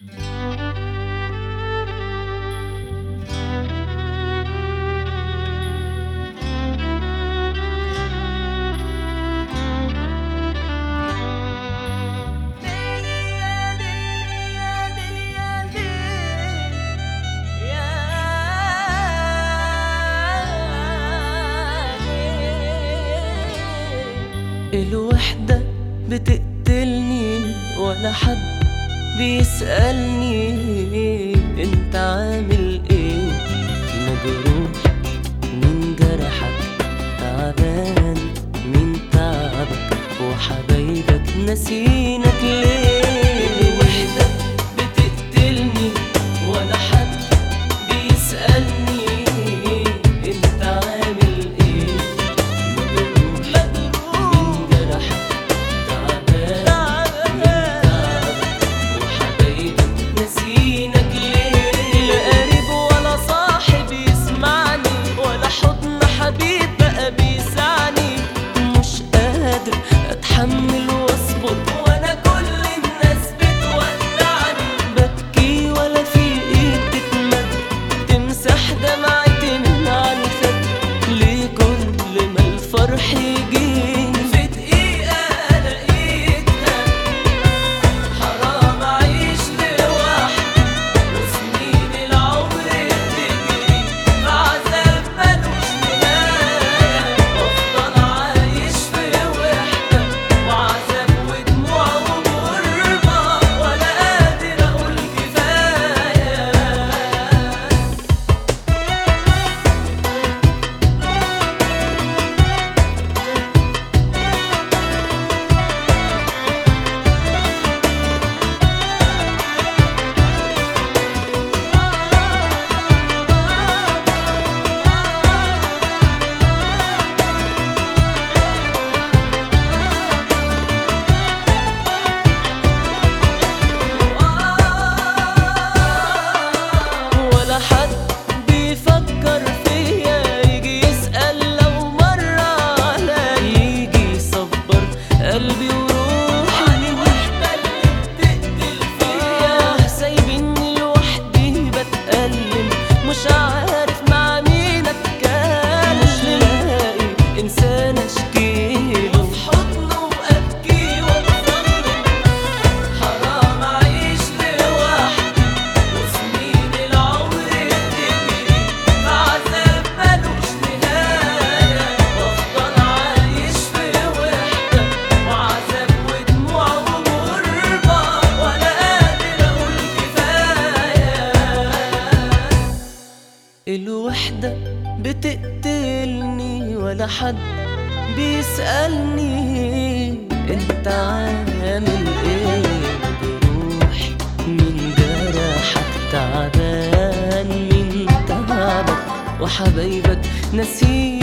الوحدة بتقتلني ولا حد بيسألني انت عامل ايه مجروح من جرحك تعبان من تعبك وحبايبك ناسينك ليه الوحدة بتقتلني ولا حد بيسألني انت عامل ايه مجروح من جرحك تعبان من تعبك وحبايبك ناسينك ليه لا قريب ولا صاحب يسمعني ولا حضن حبيب بقى بيسعني مش قادر اتحمل واصبر وانا كل الناس بتودعني ببكي ولا في ايد تتمد تمسح دمعتي من على الخد ليه كل ما الفرح يجيني في دقيقة الاقيتها حرام اعيش لوحدي وسنين العمر بتجري بعذاب ملوش نهاية وافضل عايش في وحدة وعذاب ودموع وغربة ولا قادر اقول كفاية ولا حد بيفكر فيا يجي يسأل لو مرة عليا يجي يصبر قلبي وروحي الوحدة اللي بتقتل فيا سايبيني لوحدي بتألم مش عارف مع مين اتكلم مش لاقي انسان اشكيله في حضنه وابكي واتظلم حرام اعيش لوحدي وسنين العمر بتجري بعذاب ملوش نهاية وافضل عايش في وحدة وعذاب ودموع وغربة ولا قادر اقول كفاية الوحدة بتقتلني ولا حد بيسألني انت عامل ايه بروح من جرحك تعبان من تعبك وحبايبك نسيت